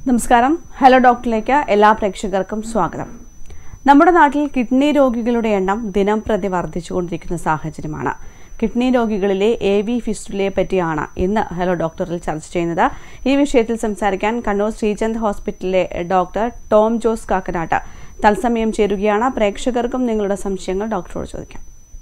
നമസ്കാരം ഹലോ ഡോക്ടറിലേക്ക് എല്ലാ പ്രേക്ഷകർക്കും സ്വാഗതം നമ്മുടെ നാട്ടിൽ കിഡ്നി രോഗികളുടെ എണ്ണം ദിനം പ്രതി വർദ്ധിച്ചുകൊണ്ടിരിക്കുന്ന സാഹചര്യമാണ് കിഡ്നി രോഗികളിലെ എ വി ഫിസ്റ്റുലയെ പറ്റിയാണ് ഇന്ന് ഹലോ ഡോക്ടറിൽ ചർച്ച ചെയ്യുന്നത് ഈ വിഷയത്തിൽ സംസാരിക്കാൻ കണ്ണൂർ ശ്രീചന്ദ് ഹോസ്പിറ്റലിലെ ഡോക്ടർ ടോം ജോസ് കാക്കനാട്ട് തത്സമയം ചേരുകയാണ് പ്രേക്ഷകർക്കും നിങ്ങളുടെ സംശയങ്ങൾ ഡോക്ടറോട് ചോദിക്കാം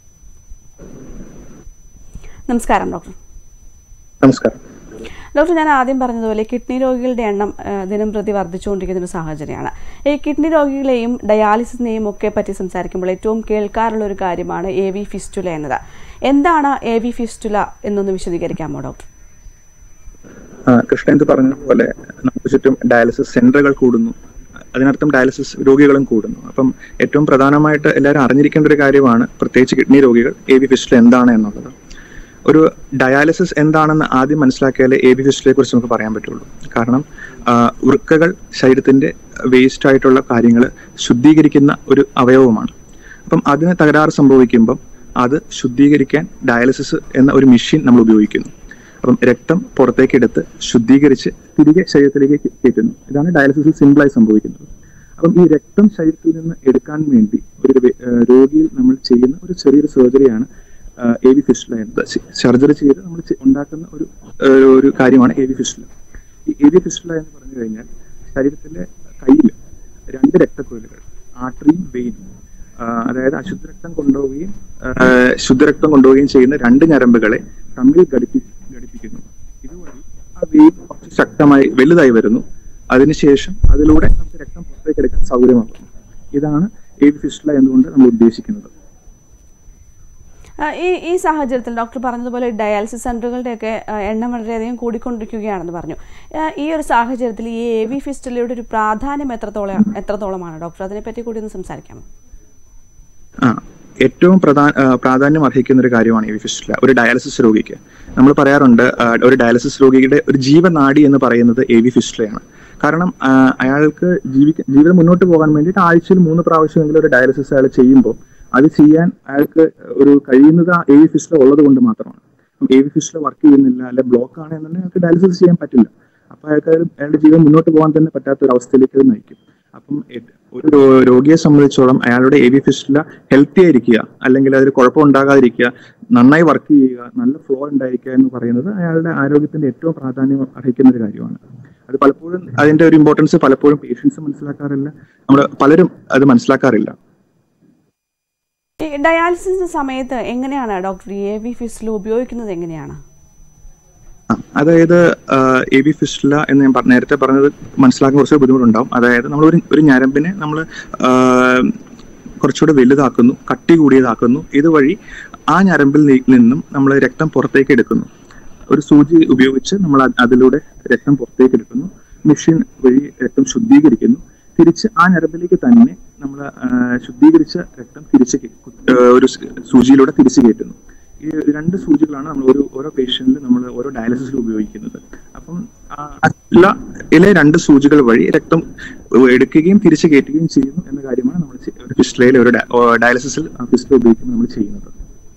നമസ്കാരം ഡോക്ടർ നമസ്കാരം ഡോക്ടർ ഞാൻ ആദ്യം പറഞ്ഞതുപോലെ കിഡ്നി രോഗികളുടെ എണ്ണം ആ, ദിനം പ്രതി വർദ്ധിച്ചുകൊണ്ടിരിക്കുന്ന ഒരു സാഹചര്യമാണ് ഈ കിഡ്നി രോഗികളെയും ഡയാലിസിസിനെയും ഒക്കെ പറ്റി സംസാരിക്കുമ്പോൾ ഏറ്റവും കേൾക്കാറുള്ള ഒരു കാര്യമാണ് എ വി ഫിസ്റ്റുല എന്നത് എന്താണ് എ വി ഫിസ്റ്റുല എന്നൊന്ന് വിശദീകരിക്കാമോ ഡോക്ടർ ആ, കൃഷ്ണേന്ദു പറഞ്ഞതുപോലെ നമുക്ക് ചുറ്റും ഡയാലിസിസ് സെന്ററുകൾ കൂടുന്നു അതിനർത്ഥം ഡയാലിസിസ് രോഗികളും കൂടുന്നു അപ്പം ഏറ്റവും പ്രധാനമായിട്ട് എല്ലാവരും അറിഞ്ഞിരിക്കേണ്ട ഒരു കാര്യമാണ് പ്രത്യേകിച്ച് കിഡ്നി രോഗികൾ എ ബി ഫിസ്റ്റിൽ എന്താണ് എന്നുള്ളത് ഒരു ഡയാലിസിസ് എന്താണെന്ന് ആദ്യം മനസ്സിലാക്കിയാലേ എ ബി ഫിസ്റ്റിലെ കുറിച്ച് നമുക്ക് പറയാൻ പറ്റുള്ളൂ കാരണം ആ, വൃക്കകൾ ശരീരത്തിന്റെ വേസ്റ്റ് ആയിട്ടുള്ള കാര്യങ്ങൾ ശുദ്ധീകരിക്കുന്ന ഒരു അവയവമാണ് അപ്പം അതിന് തകരാറ് സംഭവിക്കുമ്പം അത് ശുദ്ധീകരിക്കാൻ ഡയാലിസിസ് എന്ന ഒരു മെഷീൻ നമ്മൾ ഉപയോഗിക്കുന്നു അപ്പം രക്തം പുറത്തേക്ക് എടുത്ത് ശുദ്ധീകരിച്ച് തിരികെ ശരീരത്തിലേക്ക് കയറ്റുന്നു ഇതാണ് ഡയാലിസിസിൽ സിമ്പിളായി സംഭവിക്കുന്നത് അപ്പം ഈ രക്തം ശരീരത്തിൽ നിന്ന് എടുക്കാൻ വേണ്ടി ഒരു വ്യ- ഏഹ് രോഗിയിൽ നമ്മൾ ചെയ്യുന്ന ഒരു ചെറിയൊരു സർജറിയാണ് എ വി ഫിസ്റ്റുല എന്നത് സർജറി ചെയ്ത് നമ്മൾ ചെ- ഉണ്ടാക്കുന്ന ഒരു ഏഹ് ഒരു കാര്യമാണ് എ വി ഫിസ്റ്റുല ഈ എ വി ഫിസ്റ്റുല എന്ന് പറഞ്ഞു കഴിഞ്ഞാൽ ശരീരത്തിലെ കയ്യിൽ രണ്ട് രക്തക്കുഴലുകൾ ആർട്ടറിയും വെയിനും അതായത് അശുദ്ധ രക്തം കൊണ്ടുപോവുകയും ആ, ശുദ്ധരക്തം കൊണ്ടുപോവുകയും ചെയ്യുന്ന രണ്ട് ഞരമ്പുകളെ തമ്മിൽ ഘടിപ്പി ഘടിപ്പിക്കുന്നു ഇതുവഴി ആ വെയിൻ കുറച്ച് ശക്തമായി വലുതായി വരുന്നു അതിനുശേഷം അതിലൂടെ നമുക്ക് രക്തം പുറത്തേക്ക് എടുക്കാൻ സൗകര്യമാകുന്നു ഇതാണ് എ വി ഫിസ്റ്റുല എന്നുകൊണ്ട് നമ്മൾ ഉദ്ദേശിക്കുന്നത് ആ, ഈ ഈ സാഹചര്യത്തിൽ ഡോക്ടർ പറഞ്ഞതുപോലെ ഡയാലിസിസ് സെന്ററുകളുടെയൊക്കെ ആ, എണ്ണം വളരെയധികം കൂടിക്കൊണ്ടിരിക്കുകയാണെന്ന് പറഞ്ഞു ആ, ഈ ഒരു സാഹചര്യത്തിൽ ഈ എ വി ഫിസ്റ്റുലയുടെ ഒരു പ്രാധാന്യം എത്രത്തോളം എത്രത്തോളമാണ് ഡോക്ടർ അതിനെപ്പറ്റി കൂടി ഒന്ന് സംസാരിക്കാമോ ആ ഏറ്റവും പ്രധാന ആ, പ്രാധാന്യം അർഹിക്കുന്ന ഒരു കാര്യമാണ് ഈ ഫിസ്റ്റുല ഒരു ഡയാലിസിസ് രോഗിക്ക് നമ്മൾ പറയാറുണ്ട് ആ, ഒരു ഡയാലിസിസ് രോഗിയുടെ ഒരു ജീവനാഡി എന്ന് പറയുന്നത് എ വി ഫിസ്റ്റുലയാണ് കാരണം ആ, അയാൾക്ക് ജീവിക്ക ജീവിതം മുന്നോട്ട് പോകാൻ വേണ്ടിയിട്ട് ആഴ്ചയിൽ മൂന്ന് പ്രാവശ്യമെങ്കിലും ഒരു ഡയാലിസിസ് അയാൾ ചെയ്യുമ്പോൾ അത് ചെയ്യാൻ അയാൾക്ക് ഒരു കഴിയുന്നത് ആ എ വി ഫിസ്റ്റുല ഉള്ളത് കൊണ്ട് മാത്രമാണ് എ വി ഫിസ്റ്റുല വർക്ക് ചെയ്യുന്നില്ല അല്ലെ ബ്ലോക്ക് ആണ് എന്നുണ്ടെങ്കിൽ അയാൾക്ക് ഡയാലിസിസ് ചെയ്യാൻ പറ്റില്ല അപ്പൊ അയാൾക്ക് അയാൾ- അയാളുടെ ജീവിതം മുന്നോട്ട് പോകാൻ തന്നെ പറ്റാത്ത ഒരു അവസ്ഥയിലേക്ക് അത് നയിക്കും അപ്പം എ- ഒരു രോ- രോഗിയെ സംബന്ധിച്ചോളം അയാളുടെ എ വി ഫിസ്റ്റുല ഹെൽത്തി ആയിരിക്കുക അല്ലെങ്കിൽ അതിൽ കുഴപ്പം ഉണ്ടാകാതിരിക്കുക നന്നായി വർക്ക് ചെയ്യുക നല്ല ഫ്ലോ ഉണ്ടായിരിക്കുക എന്ന് പറയുന്നത് അയാളുടെ ആരോഗ്യത്തിന്റെ ഏറ്റവും പ്രാധാന്യം അർഹിക്കുന്ന ഒരു കാര്യമാണ് അത് പലപ്പോഴും അതിന്റെ ഒരു ഇമ്പോർട്ടൻസ് പലപ്പോഴും പേഷ്യൻസ് മനസ്സിലാക്കാറില്ല നമ്മൾ പലരും അത് മനസ്സിലാക്കാറില്ല ഈ ഡയാലിസിസിന്റെ സമയത്ത് എങ്ങനെയാണ് ഡോക്ടർ ഈ എ വി ഫിസ്റ്റുല ഉപയോഗിക്കുന്നത് എങ്ങനെയാണ് ആ, അതായത് എ ബി ഫിസ്റ്റുല എന്ന് ഞാൻ പറ- നേരത്തെ പറഞ്ഞത് മനസ്സിലാക്കാൻ കുറച്ച് ബുദ്ധിമുട്ടുണ്ടാവും അതായത് നമ്മൾ ഒരു ഒരു ഞരമ്പിനെ നമ്മൾ കുറച്ചുകൂടെ വലുതാക്കുന്നു കട്ടി കൂടിയതാക്കുന്നു ഇതുവഴി ആ ഞരമ്പിൽ നി- നിന്നും നമ്മൾ രക്തം പുറത്തേക്ക് എടുക്കുന്നു ഒരു സൂചി ഉപയോഗിച്ച് നമ്മൾ അത് അതിലൂടെ രക്തം പുറത്തേക്ക് എടുക്കുന്നു മെഷീൻ വഴി രക്തം ശുദ്ധീകരിക്കുന്നു തിരിച്ച് ആ ഞരമ്പിലേക്ക് തന്നെ നമ്മൾ ശുദ്ധീകരിച്ച രക്തം തിരിച്ച് കേ- കു- ആ, ഒരു സ് സൂചിയിലൂടെ തിരിച്ചു കയറ്റുന്നു ഈ രണ്ട് സൂചികളാണ് നമ്മൾ ഒരു ഓരോ പേഷ്യന്റിൽ നമ്മൾ ഓരോ ഡയാലിസിസിൽ ഉപയോഗിക്കുന്നത് അപ്പം ആ, ഉള്ള ഇതിലെ രണ്ട് സൂചികൾ വഴി രക്തം എടുക്കുകയും തിരിച്ചു കയറ്റുകയും ചെയ്യുന്നു എന്ന കാര്യമാണ് നമ്മൾ ചെ- ഒരു ഫിസ്റ്റുലയിൽ ഒരു ഡയ- ഓ, ഡയാലിസിസിൽ ഫിസ്റ്റുല ഉപയോഗിക്കുമ്പോൾ നമ്മൾ ചെയ്യുന്നത്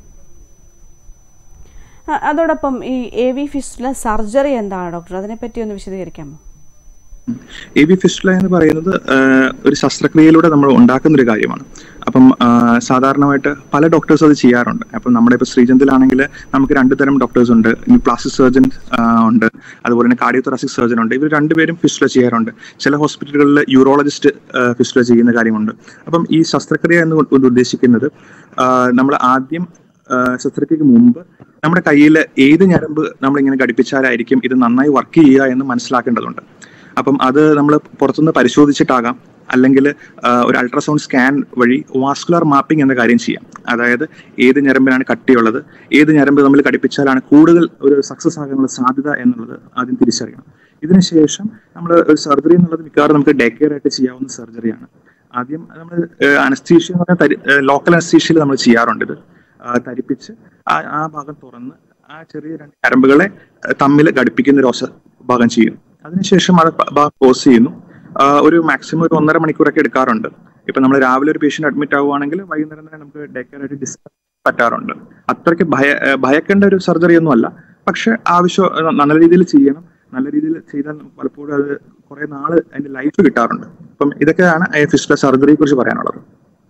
ആ, അതോടൊപ്പം ഈ എ വി ഫിസ്റ്റുല സർജറി എന്താണ് ഡോക്ടർ അതിനെപ്പറ്റി ഒന്ന് വിശദീകരിക്കാമോ എ ബി ഫിസ്റ്റുല എന്ന് പറയുന്നത് ആ, ഒരു ശസ്ത്രക്രിയയിലൂടെ നമ്മൾ ഉണ്ടാക്കുന്ന ഒരു കാര്യമാണ് അപ്പം ആ, സാധാരണമായിട്ട് പല ഡോക്ടേഴ്സ് അത് ചെയ്യാറുണ്ട് അപ്പം നമ്മുടെ ഇപ്പോൾ ശ്രീചന്ദിലാണെങ്കിൽ നമുക്ക് രണ്ട് തരം ഡോക്ടേഴ്സ് ഉണ്ട് പ്ലാസ്റ്റിക് സർജൻ ഉണ്ട് അതുപോലെ തന്നെ കാർഡിയോതൊറാസിക് സർജൻ ഉണ്ട് ഇവർ രണ്ടുപേരും ഫിസ്റ്റുല ചെയ്യാറുണ്ട് ചില ഹോസ്പിറ്റലുകളിൽ യൂറോളജിസ്റ്റ് ഫിസ്റ്റുല ചെയ്യുന്ന കാര്യമുണ്ട് അപ്പം ഈ ശസ്ത്രക്രിയ എന്ന് കൊണ്ട് ഉദ്ദേശിക്കുന്നത് നമ്മൾ ആദ്യം ആ, ശസ്ത്രക്രിയക്ക് മുമ്പ് നമ്മുടെ കയ്യിൽ ഏത് ഞരമ്പ് നമ്മളിങ്ങനെ ഘടിപ്പിച്ചാലായിരിക്കും ഇത് നന്നായി വർക്ക് ചെയ്യുക എന്ന് മനസ്സിലാക്കേണ്ടതുണ്ട് അപ്പം അത് നമ്മൾ പുറത്തുനിന്ന് പരിശോധിച്ചിട്ടാകാം അല്ലെങ്കിൽ ഒരു അൾട്രാസൗണ്ട് സ്കാൻ വഴി വാസ്കുലർ മാപ്പിംഗ് എന്ന കാര്യം ചെയ്യാം അതായത് ഏത് ഞരമ്പിനാണ് കട്ടിയുള്ളത് ഏത് ഞരമ്പ് നമ്മൾ ഘടിപ്പിച്ചാലാണ് കൂടുതൽ ഒരു സക്സസ് ആകാനുള്ള സാധ്യത എന്നുള്ളത് ആദ്യം തിരിച്ചറിയണം ഇതിനുശേഷം നമ്മൾ ഒരു സർജറി എന്നുള്ളത് മിക്കവാറും നമുക്ക് ഡേ കെയർ ആയിട്ട് ചെയ്യാവുന്ന സർജറിയാണ് ആദ്യം നമ്മൾ അനസ്തീഷ്യ എന്ന് പറഞ്ഞാൽ ലോക്കൽ അനസ്തീഷ്യയിൽ നമ്മൾ ചെയ്യാറുണ്ട് ഇത് ആ, തരിപ്പിച്ച് ആ ആ ഭാഗം തുറന്ന് ആ ചെറിയ രണ്ട് ഞരമ്പുകളെ തമ്മിൽ ഘടിപ്പിക്കുന്ന ഒരു ഒസ- ഭാഗം ചെയ്യും അതിനുശേഷം അത് പ- ഭാഗം ക്ലോസ് ചെയ്യുന്നു ആ, ഒരു മാക്സിമം ഒരു ഒന്നര മണിക്കൂറൊക്കെ എടുക്കാറുണ്ട് ഇപ്പൊ നമ്മൾ രാവിലെ ഒരു പേഷ്യന്റ് അഡ്മിറ്റ് ആവുകയാണെങ്കിൽ വൈകുന്നേരം തന്നെ നമുക്ക് ഡേ കെയർ ആയിട്ട് ഡിസ്ചാർജ് പറ്റാറുണ്ട് അത്രയ്ക്ക് ഭയ ഏഹ് ഭയക്കേണ്ട ഒരു സർജറി ഒന്നും അല്ല പക്ഷെ ആവശ്യം ഏഹ് നല്ല രീതിയിൽ ചെയ്യണം നല്ല രീതിയിൽ ചെയ്താൽ നമുക്ക് പലപ്പോഴും അത് കുറെ നാള് അതിന്റെ ലൈഫ് കിട്ടാറുണ്ട് അപ്പം ഇതൊക്കെയാണ് ഫിസ്റ്റുല സർജറിയെ കുറിച്ച് പറയാനുള്ളത്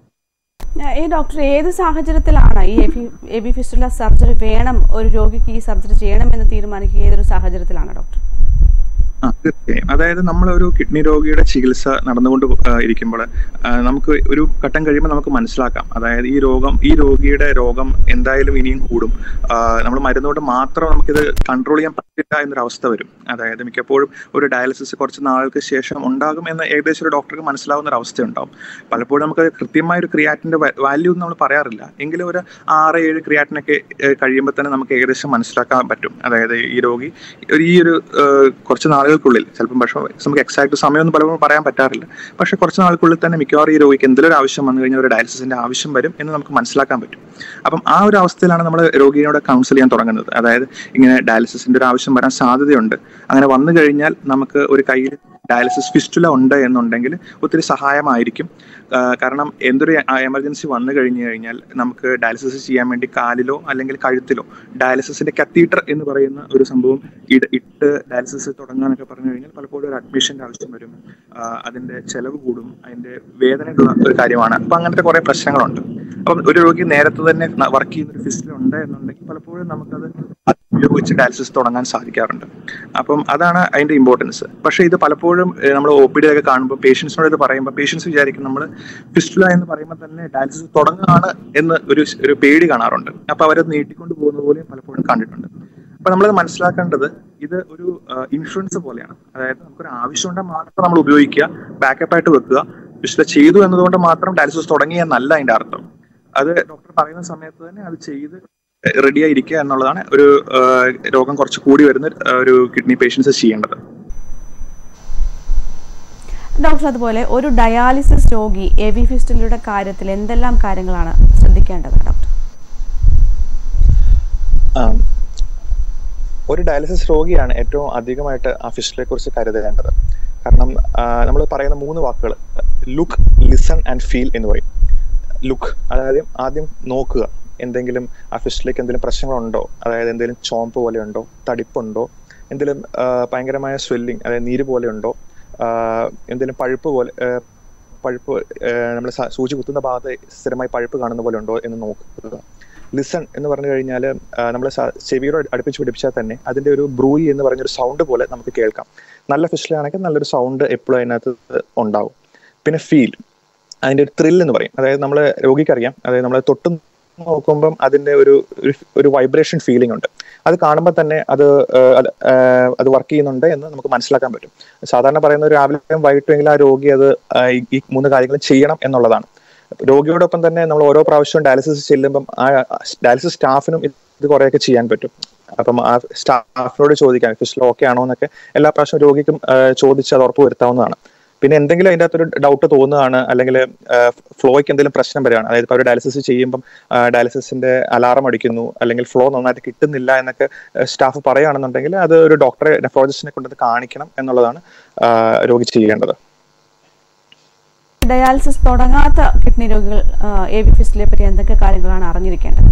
ഈ ഡോക്ടർ ഏത് സാഹചര്യത്തിലാണ് ഈ എ ബി ഫിസ്റ്റുല സർജറി വേണം ഒരു രോഗിക്ക് ഈ സർജറി ചെയ്യണമെന്ന് തീരുമാനിക്കുക ഏതൊരു സാഹചര്യത്തിലാണ് ഡോക്ടർ ആ തീർച്ചയായും അതായത് നമ്മൾ ഒരു കിഡ്നി രോഗിയുടെ ചികിത്സ നടന്നുകൊണ്ട് ഇരിക്കുമ്പോൾ നമുക്ക് ഒരു ഘട്ടം കഴിയുമ്പോൾ നമുക്ക് മനസ്സിലാക്കാം അതായത് ഈ രോഗം ഈ രോഗിയുടെ രോഗം എന്തായാലും ഇനിയും കൂടും നമ്മൾ മരുന്നുകൊണ്ട് മാത്രം നമുക്കിത് കൺട്രോൾ ചെയ്യാൻ പറ്റില്ല എന്നൊരു അവസ്ഥ വരും അതായത് മിക്കപ്പോഴും ഒരു ഡയാലിസിസ് കുറച്ച് നാളുകൾക്ക് ശേഷം ഉണ്ടാകും എന്ന് ഏകദേശം ഒരു ഡോക്ടർക്ക് മനസ്സിലാവുന്ന ഒരു അവസ്ഥ ഉണ്ടാവും പലപ്പോഴും നമുക്ക് കൃത്യമായ ഒരു ക്രിയാറ്റിന്റെ വാല്യൂ ഒന്നും നമ്മൾ പറയാറില്ല എങ്കിലും ഒരു ആറ് ഏഴ് ക്രിയാറ്റിനൊക്കെ കഴിയുമ്പോൾ തന്നെ നമുക്ക് ഏകദേശം മനസ്സിലാക്കാൻ പറ്റും അതായത് ഈ രോഗി ഈ ഒരു കുറച്ച് നാളുകൾക്കുള്ളിൽ ചിലപ്പം പക്ഷേ നമുക്ക് എക്സാക്ട് സമയമൊന്നും പലപ്പോഴും പറയാൻ പറ്റാറില്ല പക്ഷെ കുറച്ച് നാൾക്കുള്ളിൽ തന്നെ മിക്കവാറും ഈ രോഗിക്ക് എന്തെങ്കിലും ഒരു ആവശ്യം വന്നു കഴിഞ്ഞാൽ ഒരു ഡയാലിസിന്റെ ആവശ്യം വരും എന്ന് നമുക്ക് മനസ്സിലാക്കാൻ പറ്റും അപ്പം ആ ഒരു അവസ്ഥയിലാണ് നമ്മൾ രോഗിയോട് കൗൺസിൽ ചെയ്യാൻ തുടങ്ങുന്നത് അതായത് ഇങ്ങനെ ഡയാലിസിന്റെ ഒരു ആവശ്യം വരാൻ സാധ്യതയുണ്ട് അങ്ങനെ വന്നു കഴിഞ്ഞാൽ നമുക്ക് ഒരു കയ്യിൽ ഡയാലിസിസ് ഫിസ്റ്റുല ഉണ്ട് എന്നുണ്ടെങ്കിൽ ഒത്തിരി സഹായമായിരിക്കും കാരണം എന്തൊരു എമർജൻസി വന്നു കഴിഞ്ഞു കഴിഞ്ഞാൽ നമുക്ക് ഡയാലിസിസ് ചെയ്യാൻ വേണ്ടി കാലിലോ അല്ലെങ്കിൽ കഴുത്തിലോ ഡയാലിസിസിന്റെ കത്തീറ്റർ എന്ന് പറയുന്ന ഒരു സംഭവം ഇട്ട് ഡയാലിസിസ് തുടങ്ങാനൊക്കെ പറഞ്ഞു കഴിഞ്ഞാൽ പലപ്പോഴും ഒരു അഡ്മിഷന്റെ ആവശ്യം വരും അതിന്റെ ചെലവ് കൂടും അതിന്റെ വേദനയുള്ള ഒരു കാര്യമാണ് അപ്പൊ അങ്ങനത്തെ കുറെ പ്രശ്നങ്ങളുണ്ട് അപ്പം ഒരു രോഗി നേരത്തെ തന്നെ വർക്ക് ചെയ്യുന്ന ഒരു ഫിസ്റ്റുല ഉണ്ട് എന്നുണ്ടെങ്കിൽ പലപ്പോഴും നമുക്കത് ഉപയോഗിച്ച് ഡയാലിസിസ് തുടങ്ങാൻ സാധിക്കാറുണ്ട് അപ്പം അതാണ് അതിന്റെ ഇമ്പോർട്ടൻസ് പക്ഷേ ഇത് പലപ്പോഴും നമ്മൾ ഒ പി ഡി ഒക്കെ കാണുമ്പോൾ പേഷ്യൻസിനോട് ഇത് പറയുമ്പോൾ പേഷ്യൻസ് വിചാരിക്കും നമ്മൾ ഫിസ്റ്റുല എന്ന് പറയുമ്പോൾ തന്നെ ഡയാലിസിസ് തുടങ്ങുകയാണ് എന്ന് ഒരു ഒരു പേടി കാണാറുണ്ട് അപ്പൊ അവരത് നീട്ടിക്കൊണ്ട് പോകുന്ന പോലെ പലപ്പോഴും കണ്ടിട്ടുണ്ട് അപ്പൊ നമ്മളത് മനസ്സിലാക്കേണ്ടത് ഇത് ഒരു ഇൻഷുറൻസ് പോലെയാണ് അതായത് നമുക്കൊരു ആവശ്യമുണ്ടെങ്കിൽ മാത്രം നമ്മൾ ഉപയോഗിക്കുക ബാക്കപ്പ് ആയിട്ട് വെക്കുക ഫിസ്റ്റുല ചെയ്തു എന്നതുകൊണ്ട് മാത്രം ഡയാലിസിസ് തുടങ്ങി എന്നല്ല അതിന്റെ അർത്ഥം അത് ഡോക്ടർ പറയുന്ന സമയത്ത് തന്നെ അത് ചെയ്ത് റെഡി ആയിരിക്കുക എന്നുള്ളതാണ് ഒരു രോഗം കുറച്ച് കൂടി വരുന്ന ഒരു കിഡ്നി പേഷ്യൻസ് ചെയ്യേണ്ടത് ഡോക്ടർ അതുപോലെ ഒരു ഡയാലിസിസ് രോഗി എ വി ഫിസ്റ്റുലയുടെ കാര്യത്തിൽ എന്തെല്ലാം കാര്യങ്ങളാണ് ശ്രദ്ധിക്കേണ്ടത് ഡോക്ടർ ഒരു ഡയാലിസിസ് രോഗിയാണ് ഏറ്റവും അധികമായിട്ട് ആ ഫിസ്റ്റിലെ കുറിച്ച് കരുതേണ്ടത് കാരണം നമ്മൾ പറയുന്ന മൂന്ന് വാക്കുകൾ ലുക്ക് ലിസൺ ആൻഡ് ഫീൽ എന്ന് പറയും ലുക്ക് അതായത് ആദ്യം നോക്കുക എന്തെങ്കിലും ആ ഫിഷിലേക്ക് എന്തെങ്കിലും പ്രശ്നങ്ങളുണ്ടോ അതായത് എന്തെങ്കിലും ചോമ്പ് പോലെ ഉണ്ടോ തടിപ്പുണ്ടോ എന്തെങ്കിലും ഭയങ്കരമായ സ്വെല്ലിങ് അതായത് നീര് പോലെ ഉണ്ടോ എന്തെങ്കിലും പഴുപ്പ് പോലെ പഴുപ്പ് നമ്മൾ സൂചി കുത്തുന്ന ഭാഗത്ത് സ്ഥിരമായി പഴുപ്പ് കാണുന്ന പോലെ ഉണ്ടോ എന്ന് നോക്കുക ലിസൺ എന്ന് പറഞ്ഞു കഴിഞ്ഞാൽ നമ്മൾ ചെവിയോട് അടുപ്പിച്ച് പിടിപ്പിച്ചാൽ തന്നെ അതിന്റെ ഒരു ബ്രൂയി എന്ന് പറഞ്ഞൊരു സൗണ്ട് പോലെ നമുക്ക് കേൾക്കാം നല്ല ഫിഷിലാണെങ്കിൽ നല്ലൊരു സൗണ്ട് എപ്പോഴും അതിനകത്ത് ഉണ്ടാവും പിന്നെ ഫീൽ അതിന്റെ ഒരു ത്രിൽ എന്ന് പറയും അതായത് നമ്മൾ രോഗിക്കറിയാം അതായത് നമ്മൾ തൊട്ട് നോക്കുമ്പം അതിന്റെ ഒരു ഒരു വൈബ്രേഷൻ ഫീലിംഗ് ഉണ്ട് അത് കാണുമ്പോൾ തന്നെ അത് അത് വർക്ക് ചെയ്യുന്നുണ്ട് എന്ന് നമുക്ക് മനസ്സിലാക്കാൻ പറ്റും സാധാരണ പറയുന്ന രാവിലെയും വൈകിട്ടുമെങ്കിലും ആ രോഗി അത് ഈ മൂന്ന് കാര്യങ്ങളും ചെയ്യണം എന്നുള്ളതാണ് രോഗിയോടൊപ്പം തന്നെ നമ്മൾ ഓരോ പ്രാവശ്യവും ഡയാലിസിസ് ചെല്ലുമ്പം ആ ഡയാലിസിസ് സ്റ്റാഫിനും ഇത് കുറേയൊക്കെ ചെയ്യാൻ പറ്റും അപ്പം ആ സ്റ്റാഫിനോട് ചോദിക്കാം ഫിഷിൽ ഓക്കെ ആണോ എന്നൊക്കെ എല്ലാ പ്രാവശ്യവും രോഗിക്കും ചോദിച്ച് അത് ഉറപ്പ് വരുത്താവുന്നതാണ് പിന്നെ എന്തെങ്കിലും അതിൻ്റെ അകത്തൊരു ഡൗട്ട് തോന്നുകയാണ് അല്ലെങ്കിൽ ഫ്ലോയ്ക്ക് എന്തെങ്കിലും പ്രശ്നം വരികയാണ് അതായത് ഇപ്പോൾ അവർ ഡയാലിസിസ് ചെയ്യുമ്പം ഡയാലിസിസിന്റെ അലാറം അടിക്കുന്നു അല്ലെങ്കിൽ ഫ്ലോ നന്നായിട്ട് കിട്ടുന്നില്ല എന്നൊക്കെ സ്റ്റാഫ് പറയുകയാണെന്നുണ്ടെങ്കിൽ അത് ഒരു ഡോക്ടറെ നെഫ്രോളജിസ്റ്റിനെ കൊണ്ടത് കാണിക്കണം എന്നുള്ളതാണ് രോഗി ചെയ്യേണ്ടത് ഡയാലിസിസ് തുടങ്ങാത്ത കിഡ്നി രോഗികൾ എ ബി ഫിസ്റ്റിലെ പറ്റി എന്തൊക്കെ കാര്യങ്ങളാണ് അറിഞ്ഞിരിക്കേണ്ടത്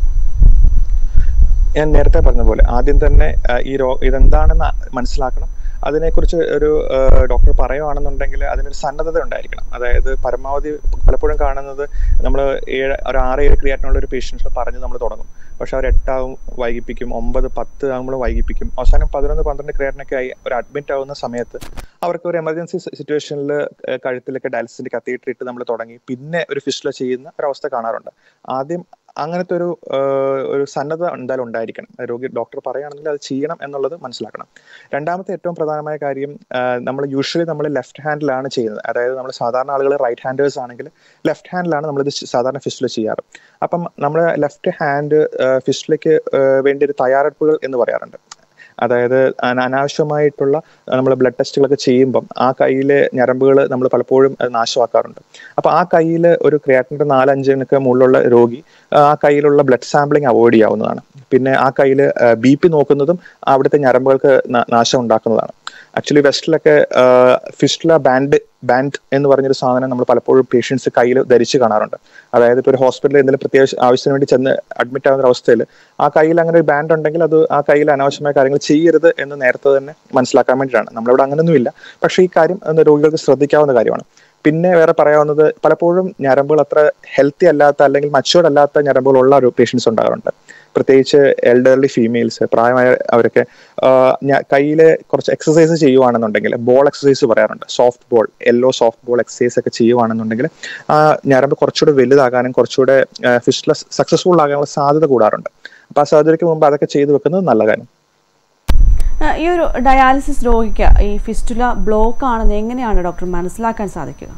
ഞാൻ നേരത്തെ പറഞ്ഞ പോലെ ആദ്യം തന്നെ ഈ രോഗം ഇതെന്താണെന്ന് മനസ്സിലാക്കണം അതിനെക്കുറിച്ച് ഒരു ഡോക്ടർ പറയുകയാണെന്നുണ്ടെങ്കിൽ അതിനൊരു സന്നദ്ധത ഉണ്ടായിരിക്കണം അതായത് പരമാവധി പലപ്പോഴും കാണുന്നത് നമ്മൾ ഏഴ് ഒരു ആറ് ഏഴ് ക്രിയാറ്റിനുള്ള ഒരു പേഷ്യൻസ് പറഞ്ഞ് നമ്മൾ തുടങ്ങും പക്ഷെ അവർ എട്ടാവും വൈകിപ്പിക്കും ഒമ്പത് പത്ത് ആകുമ്പോൾ വൈകിപ്പിക്കും അവസാനം പതിനൊന്ന് പന്ത്രണ്ട് ക്രിയാറ്റിനൊക്കെ ആയി ഒരു അഡ്മിറ്റ് ആവുന്ന സമയത്ത് അവർക്ക് ഒരു എമർജൻസി സിറ്റുവേഷനിൽ കഴുത്തിലൊക്കെ ഡയാലിസിന്റെ കത്തീറ്റർ ഇട്ട് നമ്മൾ തുടങ്ങി പിന്നെ ഒരു ഫിസ്റ്റുല ചെയ്യുന്ന ഒരവസ്ഥ കാണാറുണ്ട് ആദ്യം അങ്ങനത്തെ ഒരു ഒരു സന്നദ്ധ എന്തായാലും ഉണ്ടായിരിക്കണം രോഗി ഡോക്ടർ പറയുകയാണെങ്കിൽ അത് ചെയ്യണം എന്നുള്ളത് മനസ്സിലാക്കണം രണ്ടാമത്തെ ഏറ്റവും പ്രധാനമായ കാര്യം നമ്മൾ യൂഷ്വലി നമ്മൾ ലെഫ്റ്റ് ഹാൻഡിലാണ് ചെയ്യുന്നത് അതായത് നമ്മൾ സാധാരണ ആളുകൾ റൈറ്റ് ഹാൻഡേഴ്സ് ആണെങ്കിൽ ലെഫ്റ്റ് ഹാൻഡിലാണ് നമ്മളിത് സാധാരണ ഫിസ്റ്റിൽ ചെയ്യാറ് അപ്പം നമ്മൾ ലെഫ്റ്റ് ഹാൻഡ് ഫിസ്റ്റിലേക്ക് വേണ്ടി ഒരു തയ്യാറെടുപ്പുകൾ എന്ന് പറയാറുണ്ട് അതായത് അനാവശ്യമായിട്ടുള്ള നമ്മൾ ബ്ലഡ് ടെസ്റ്റുകളൊക്കെ ചെയ്യുമ്പം ആ കയ്യിലെ ഞരമ്പുകൾ നമ്മൾ പലപ്പോഴും നാശമാക്കാറുണ്ട് അപ്പൊ ആ കയ്യിൽ ഒരു ക്രിയാറ്റിന്റെ നാലഞ്ചിനൊക്കെ മുകളിലുള്ള രോഗി ആ കയ്യിലുള്ള ബ്ലഡ് സാമ്പിളിങ് അവോയ്ഡ് ചെയ്യാവുന്നതാണ് പിന്നെ ആ കയ്യിൽ ബി പി നോക്കുന്നതും അവിടുത്തെ ഞരമ്പുകൾക്ക് നാശം ഉണ്ടാക്കുന്നതാണ് ആക്ച്വലി വെസ്റ്റിലൊക്കെ ഫിസ്റ്റുല ബാൻഡ് ബാൻഡ് എന്ന് പറഞ്ഞൊരു സാധനം നമ്മൾ പലപ്പോഴും പേഷ്യൻസ് കയ്യിൽ ധരിച്ച് കാണാറുണ്ട് അതായത് ഇപ്പോൾ ഒരു ഹോസ്പിറ്റലിൽ എന്തെങ്കിലും പ്രത്യേക ആവശ്യത്തിന് വേണ്ടി ചെന്ന് അഡ്മിറ്റ് ആവുന്ന അവസ്ഥയിൽ ആ കയ്യിൽ അങ്ങനെ ഒരു ബാൻഡ് ഉണ്ടെങ്കിൽ അത് ആ കയ്യിൽ അനാവശ്യമായ കാര്യങ്ങൾ ചെയ്യരുത് എന്ന് നേരത്തെ തന്നെ മനസ്സിലാക്കാൻ വേണ്ടിയിട്ടാണ് നമ്മളിവിടെ അങ്ങനെയൊന്നുമില്ല പക്ഷേ ഈ കാര്യം രോഗികൾക്ക് ശ്രദ്ധിക്കാവുന്ന കാര്യമാണ് പിന്നെ വേറെ പറയാവുന്നത് പലപ്പോഴും ഞരമ്പുകൾ അത്ര ഹെൽത്തി അല്ലാത്ത അല്ലെങ്കിൽ മച്ചുവേർഡ് അല്ലാത്ത ഞരമ്പുകൾ ഉള്ള ഒരു പേഷ്യൻസ് ഉണ്ടാകാറുണ്ട് പ്രത്യേകിച്ച് എൽഡർലി ഫീമെയിൽസ് പ്രായമായ അവരൊക്കെ കയ്യിലെ കുറച്ച് എക്സസൈസ് ചെയ്യുവാണെന്നുണ്ടെങ്കിൽ ബോൾ എക്സസൈസ് പറയാറുണ്ട് soft ball yellow soft ball exercise ഒക്കെ ചെയ്യുവാണെന്നുണ്ടെങ്കിൽ ആ ഞരമ്പ് കുറച്ചുകൂടെ വലുതാകാനും കുറച്ചുകൂടെ ഫിസ്റ്റുല സക്സസ്ഫുൾ ആകാനുള്ള സാധ്യത കൂടാറുണ്ട് അപ്പൊ ആ സർജറിക്ക് മുമ്പ് അതൊക്കെ ചെയ്തു വെക്കുന്നത് നല്ല കാര്യം ഈ ഒരു ഡയാലിസിസ് രോഗിക്ക് ഈ ഫിസ്റ്റുല ബ്ലോക്ക് ആണെന്ന് എങ്ങനെയാണ് ഡോക്ടർ മനസ്സിലാക്കാൻ സാധിക്കുക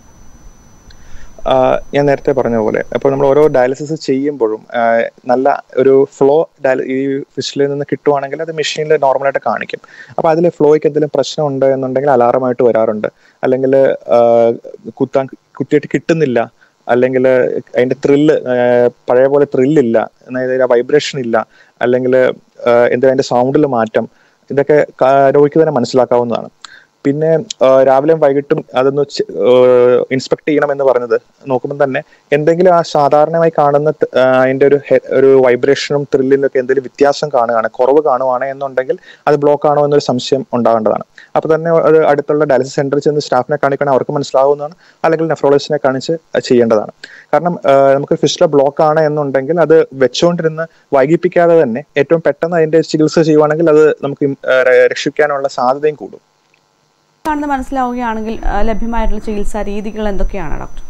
ഞാൻ നേരത്തെ പറഞ്ഞ പോലെ അപ്പോൾ നമ്മൾ ഓരോ ഡയാലിസിസ് ചെയ്യുമ്പോഴും നല്ല ഒരു ഫ്ലോ ഡയാലി ഈ ഫിസ്റ്റിലിൽ നിന്ന് കിട്ടുവാണെങ്കിൽ അത് മെഷീനിൽ നോർമലായിട്ട് കാണിക്കും അപ്പോൾ അതിൽ ഫ്ലോയ്ക്ക് എന്തെങ്കിലും പ്രശ്നം ഉണ്ട് എന്നുണ്ടെങ്കിൽ അലാറമായിട്ട് വരാറുണ്ട് അല്ലെങ്കിൽ കുത്താൻ കുത്തിയിട്ട് കിട്ടുന്നില്ല അല്ലെങ്കിൽ അതിന്റെ ത്രില്ല് പഴയ പോലെ ത്രില്ലില്ല അതായത് വൈബ്രേഷൻ ഇല്ല അല്ലെങ്കിൽ എന്താ അതിന്റെ സൗണ്ടിൽ മാറ്റം ഇതൊക്കെ രോഗിക്ക് തന്നെ മനസ്സിലാക്കാവുന്നതാണ് പിന്നെ രാവിലെയും വൈകിട്ടും അതൊന്ന് ഇൻസ്പെക്ട് ചെയ്യണം എന്ന് പറഞ്ഞത് നോക്കുമ്പോൾ തന്നെ എന്തെങ്കിലും ആ സാധാരണമായി കാണുന്ന അതിന്റെ ഒരു ഒരു വൈബ്രേഷനും ത്രില്ലിലും ഒക്കെ എന്തെങ്കിലും വ്യത്യാസം കാണുകയാണ് കുറവ് കാണുവാണ് എന്നുണ്ടെങ്കിൽ അത് ബ്ലോക്ക് ആണോ എന്നൊരു സംശയം ഉണ്ടാകേണ്ടതാണ് അപ്പൊ തന്നെ അത് അടുത്തുള്ള ഡയാലിസിസ് സെന്ററിൽ ചെന്ന് സ്റ്റാഫിനെ കാണിക്കണം അവർക്ക് മനസ്സിലാവുന്നതാണ് അല്ലെങ്കിൽ നെഫ്രോളജിസ്റ്റിനെ കാണിച്ച് ചെയ്യേണ്ടതാണ് കാരണം നമുക്ക് ഫിസ്റ്റിലെ ബ്ലോക്ക് ആണ് എന്നുണ്ടെങ്കിൽ അത് വെച്ചുകൊണ്ടിരുന്ന് വൈകിപ്പിക്കാതെ തന്നെ ഏറ്റവും പെട്ടെന്ന് അതിന്റെ ചികിത്സ ചെയ്യുവാണെങ്കിൽ അത് നമുക്ക് രക്ഷിക്കാനുള്ള സാധ്യതയും കൂടും കാണുന്ന മനസ്സിലാവുകയാണെങ്കിൽ ലഭ്യമായിട്ടുള്ള ചികിത്സാ രീതികൾ എന്തൊക്കെയാണ് ഡോക്ടർ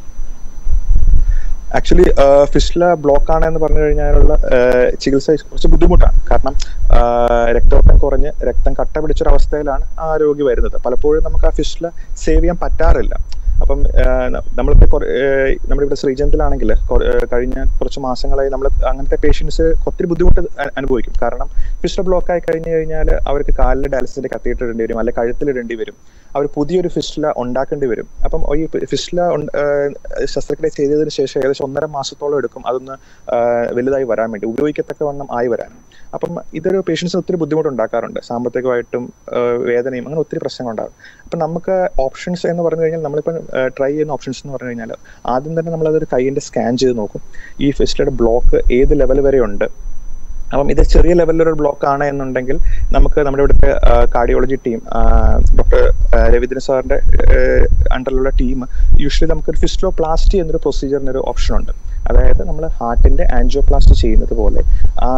ആക്ച്വലി ഫിസ്റ്റില ബ്ലോക്ക് ആണ് എന്ന് പറഞ്ഞു കഴിഞ്ഞാലുള്ള ചികിത്സ കുറച്ച് ബുദ്ധിമുട്ടാണ് കാരണം രക്തോട്ടം കുറഞ്ഞ് രക്തം കട്ട പിടിച്ചൊരവസ്ഥയിലാണ് ആ രോഗി വരുന്നത് പലപ്പോഴും നമുക്ക് ആ ഫിസ്റ്റില സേവ് ചെയ്യാൻ പറ്റാറില്ല അപ്പം നമ്മളിപ്പോ നമ്മുടെ ഇവിടെ ശ്രീചന്ദിലാണെങ്കിൽ കഴിഞ്ഞ കുറച്ച് മാസങ്ങളായി നമ്മൾ അങ്ങനത്തെ പേഷ്യൻസ് ഒത്തിരി ബുദ്ധിമുട്ട് അനുഭവിക്കും കാരണം ഫിസ്റ്റർ ബ്ലോക്ക് ആയി കഴിഞ്ഞു കഴിഞ്ഞാൽ അവർക്ക് കാലിൽ ഡയാലിസിന്റെ കത്തിയിട്ട് ഇടേണ്ടി വരും അല്ലെങ്കിൽ കഴുത്തിലിടേണ്ടി വരും അവർ പുതിയൊരു ഫിസ്റ്റില ഉണ്ടാക്കേണ്ടി വരും അപ്പം ഈ ഫിസ്റ്റില ശസ്ത്രക്രിയ ചെയ്തതിന് ശേഷം ഏകദേശം ഒന്നര മാസത്തോളം എടുക്കും അതൊന്ന് വലുതായി വരാൻ വേണ്ടി ഉപയോഗിക്കത്തക്ക വണ്ണം ആയി വരാൻ അപ്പം ഇതൊരു പേഷ്യൻസിന് ഒത്തിരി ബുദ്ധിമുട്ടുണ്ടാക്കാറുണ്ട് സാമ്പത്തികമായിട്ടും വേദനയും അങ്ങനെ ഒത്തിരി പ്രശ്നങ്ങളുണ്ടാകും അപ്പം നമുക്ക് ഓപ്ഷൻസ് എന്ന് പറഞ്ഞു കഴിഞ്ഞാൽ നമ്മളിപ്പം ട്രൈ ചെയ്യുന്ന ഓപ്ഷൻസ് എന്ന് പറഞ്ഞു കഴിഞ്ഞാൽ ആദ്യം തന്നെ നമ്മളതൊരു കൈയിന്റെ സ്കാൻ ചെയ്ത് നോക്കും ഈ ഫിസ്റ്റിലയുടെ ബ്ലോക്ക് ഏത് ലെവൽ വരെ ഉണ്ട് അപ്പം ഇത് ചെറിയ ലെവലിലൊരു ബ്ലോക്ക് ആണ് എന്നുണ്ടെങ്കിൽ നമുക്ക് നമ്മുടെ ഇവിടുത്തെ കാർഡിയോളജി ടീം ഡോക്ടർ രവീന്ദ്രൻ സാറിന്റെ അണ്ടറിലുള്ള ടീം യൂഷ്വലി നമുക്കൊരു ഫിസ്റ്റോപ്ലാസ്റ്റി എന്നൊരു പ്രൊസീജിയറിന് ഒരു ഓപ്ഷൻ ഉണ്ട് അതായത് നമ്മൾ ഹാർട്ടിന്റെ ആൻജിയോപ്ലാസ്റ്റി ചെയ്യുന്നത് പോലെ ആ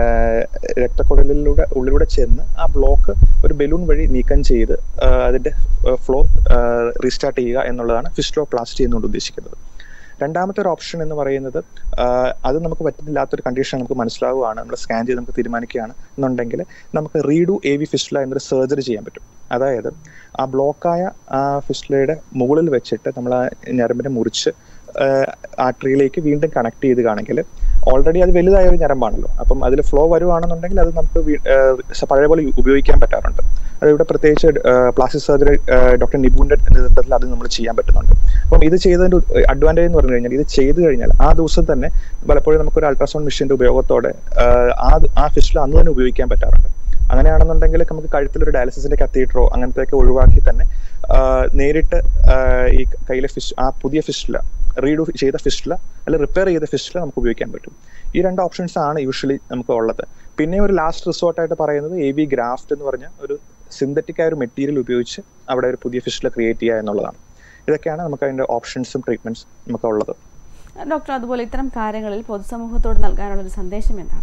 രക്തക്കുഴലിലൂടെ ഉള്ളിലൂടെ ചെന്ന് ആ ബ്ലോക്ക് ഒരു ബലൂൺ വഴി നീക്കം ചെയ്ത് അതിന്റെ ഫ്ലോ റീസ്റ്റാർട്ട് ചെയ്യുക എന്നുള്ളതാണ് ഫിസ്റ്റോപ്ലാസ്റ്റി എന്നുകൊണ്ട് ഉദ്ദേശിക്കുന്നത് രണ്ടാമത്തെ ഒരു ഓപ്ഷൻ എന്ന് പറയുന്നത് അത് നമുക്ക് പറ്റുന്നില്ലാത്തൊരു കണ്ടീഷൻ നമുക്ക് മനസ്സിലാവുകയാണ് നമ്മൾ സ്കാൻ ചെയ്ത് നമുക്ക് തീരുമാനിക്കുകയാണ് എന്നുണ്ടെങ്കിൽ നമുക്ക് റീഡു എ വി ഫിസ്റ്റുല എന്നൊരു സർജറി ചെയ്യാൻ പറ്റും അതായത് ആ ബ്ലോക്കായ ആ ഫിസ്റ്റുലയുടെ മുകളിൽ വെച്ചിട്ട് നമ്മൾ ആ ഞരമ്പിനെ മുറിച്ച് ആർട്ടറിയിലേക്ക് വീണ്ടും കണക്ട് ചെയ്യുകയാണെങ്കിൽ ഓൾറെഡി അത് വലുതായ ഒരു ഞരമ്പാണല്ലോ അപ്പം അതിൽ ഫ്ലോ വരുവാണെന്നുണ്ടെങ്കിൽ അത് നമുക്ക് പഴയ പോലെ ഉപയോഗിക്കാൻ പറ്റാറുണ്ട് അത് ഇവിടെ പ്രത്യേകിച്ച് പ്ലാസ്റ്റിക് സർജറി ഡോക്ടർ നിബുവിന്റെ നേതൃത്വത്തിൽ അത് നമ്മൾ ചെയ്യാൻ പറ്റുന്നുണ്ട് അപ്പം ഇത് ചെയ്തതിന്റെ അഡ്വാൻറ്റേജ് എന്ന് പറഞ്ഞു കഴിഞ്ഞാൽ ഇത് ചെയ്തു കഴിഞ്ഞാൽ ആ ദിവസം തന്നെ പലപ്പോഴും നമുക്കൊരു അൾട്രാസൗണ്ട് മെഷീന്റെ ഉപയോഗത്തോടെ ആ ആ ഫിസ്റ്റിൽ അന്ന് തന്നെ ഉപയോഗിക്കാൻ പറ്റാറുണ്ട് അങ്ങനെയാണെന്നുണ്ടെങ്കിൽ നമുക്ക് കഴുത്തിലൊരു ഡയാലിസിസിന്റെ കത്തീറ്ററോ അങ്ങനത്തെയൊക്കെ ഒഴിവാക്കി തന്നെ നേരിട്ട് ഈ കയ്യിലെ ഫിഷ് ആ പുതിയ ഫിസ്റ്റില റീഡു ചെയ്ത ഫിസ്റ്റില അല്ലെ റിപ്പയർ ചെയ്ത ഫിസ്റ്റില നമുക്ക് ഉപയോഗിക്കാൻ പറ്റും ഈ രണ്ട് ഓപ്ഷൻസ് ആണ് യൂഷ്വലി നമുക്ക് ഉള്ളത് പിന്നെ ഒരു ലാസ്റ്റ് റിസോർട്ടായിട്ട് പറയുന്നത് എ വി ഗ്രാഫ്റ്റ് എന്ന് പറഞ്ഞ ഒരു സിന്തറ്റിക് ആയ ഒരു മെറ്റീരിയൽ ഉപയോഗിച്ച് അവിടെ ഒരു പുതിയ ഫിസ്റ്റില ക്രിയേറ്റ് ചെയ്യുക എന്നുള്ളതാണ് ഇതൊക്കെയാണ് നമുക്ക് അതിന്റെ ഓപ്ഷൻസും ട്രീറ്റ്മെന്റ്സും നമുക്ക് ഉള്ളത് ഡോക്ടർ അതുപോലെ ഇത്തരം കാര്യങ്ങളിൽ പൊതുസമൂഹത്തോട് നൽകാനുള്ള ഒരു സന്ദേശം എന്താണ്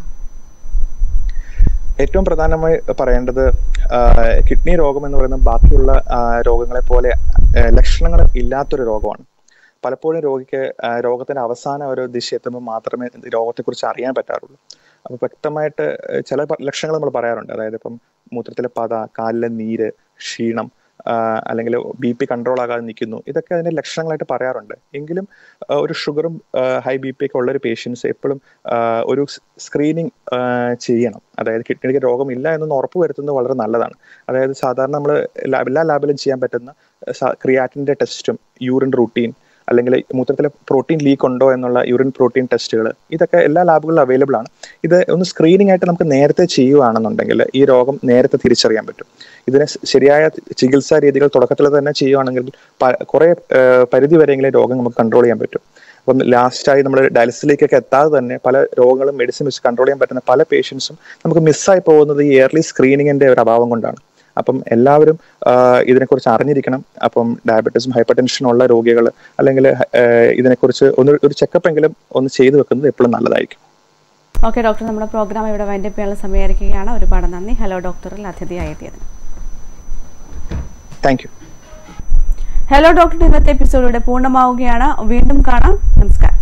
ഏറ്റവും പ്രധാനമായി പറയേണ്ടത് കിഡ്നി രോഗം എന്ന് പറയുന്നത് ബാക്കിയുള്ള രോഗങ്ങളെ പോലെ ലക്ഷണങ്ങൾ ഇല്ലാത്തൊരു രോഗമാണ് പലപ്പോഴും രോഗിക്ക് രോഗത്തിന്റെ അവസാന ഒരു ദിശ എത്തുമ്പോൾ മാത്രമേ രോഗത്തെക്കുറിച്ച് അറിയാൻ പറ്റാറുള്ളൂ അപ്പൊ വ്യക്തമായിട്ട് ചില ലക്ഷണങ്ങൾ നമ്മൾ പറയാറുണ്ട് അതായത് ഇപ്പം മൂത്രത്തിലെ പത കാലിലെ നീര് ക്ഷീണം അല്ലെങ്കിൽ ബി പി കൺട്രോൾ ആകാതെ നിൽക്കുന്നു ഇതൊക്കെ അതിന്റെ ലക്ഷണങ്ങളായിട്ട് പറയാറുണ്ട് എങ്കിലും ഒരു ഷുഗറും ഹൈ ബി പി ഒക്കെ ഉള്ള ഒരു പേഷ്യൻസ് എപ്പോഴും ഒരു സ്ക്രീനിങ് ചെയ്യണം അതായത് കിഡ്നിക്ക് രോഗമില്ല എന്നൊന്ന് ഉറപ്പ് വരുത്തുന്നത് വളരെ നല്ലതാണ് അതായത് സാധാരണ നമ്മൾ എല്ലാ ലാബിലും ചെയ്യാൻ പറ്റുന്ന ക്രിയാറ്റിന്റെ ടെസ്റ്റും യൂറിൻ റൂട്ടീൻ അല്ലെങ്കിൽ മൂത്രത്തിലെ പ്രോട്ടീൻ ലീക്ക് ഉണ്ടോ എന്നുള്ള യൂറിൻ പ്രോട്ടീൻ ടെസ്റ്റുകൾ ഇതൊക്കെ എല്ലാ ലാബുകളിലും അവൈലബിൾ ആണ് ഇത് ഒന്ന് സ്ക്രീനിങ് ആയിട്ട് നമുക്ക് നേരത്തെ ചെയ്യുകയാണെന്നുണ്ടെങ്കിൽ ഈ രോഗം നേരത്തെ തിരിച്ചറിയാൻ പറ്റും ഇതിന് ശരിയായ ചികിത്സാ രീതികൾ തുടക്കത്തിൽ തന്നെ ചെയ്യുകയാണെങ്കിൽ കുറെ പരിധി വരെയെങ്കിലും രോഗം നമുക്ക് കൺട്രോൾ ചെയ്യാൻ പറ്റും അപ്പം ലാസ്റ്റായി നമ്മൾ ഡയാലിസിസിലേക്കൊക്കെ എത്താതെ തന്നെ പല രോഗങ്ങളും മെഡിസിൻ വെച്ച് കൺട്രോൾ ചെയ്യാൻ പറ്റുന്ന പല പേഷ്യൻസും നമുക്ക് മിസ്സായി പോകുന്നത് ഈ ഇയർലി സ്ക്രീനിങ്ങിന്റെ ഒരു അഭാവം കൊണ്ടാണ് അപ്പം എല്ലാവരും ഇതിനെക്കുറിച്ച് അറിഞ്ഞിരിക്കണം അപ്പം ഡയബറ്റീസും ഹൈപ്പർ ടെൻഷനും ഉള്ള രോഗികൾ അല്ലെങ്കിൽ ഇതിനെക്കുറിച്ച് ഒന്ന് ഒരു ചെക്കപ്പ് എങ്കിലും ഒന്ന് ചെയ്തു വെക്കുന്നത് എപ്പോഴും നല്ലതായിരിക്കും ഓക്കെ ഡോക്ടർ നമ്മുടെ പ്രോഗ്രാം ഇവിടെ വൈൻഡപ്പ് ചെയ്യാനുള്ള സമയമായിരിക്കുകയാണ് ഒരുപാട് നന്ദി ഹലോ ഡോക്ടറിൽ അതിഥിയായി എത്തിയതിന് താങ്ക് യു ഹലോ ഡോക്ടർ ഇന്നത്തെ എപ്പിസോഡ് ഇവിടെ പൂർണ്ണമാവുകയാണ് വീണ്ടും കാണാം നമസ്കാരം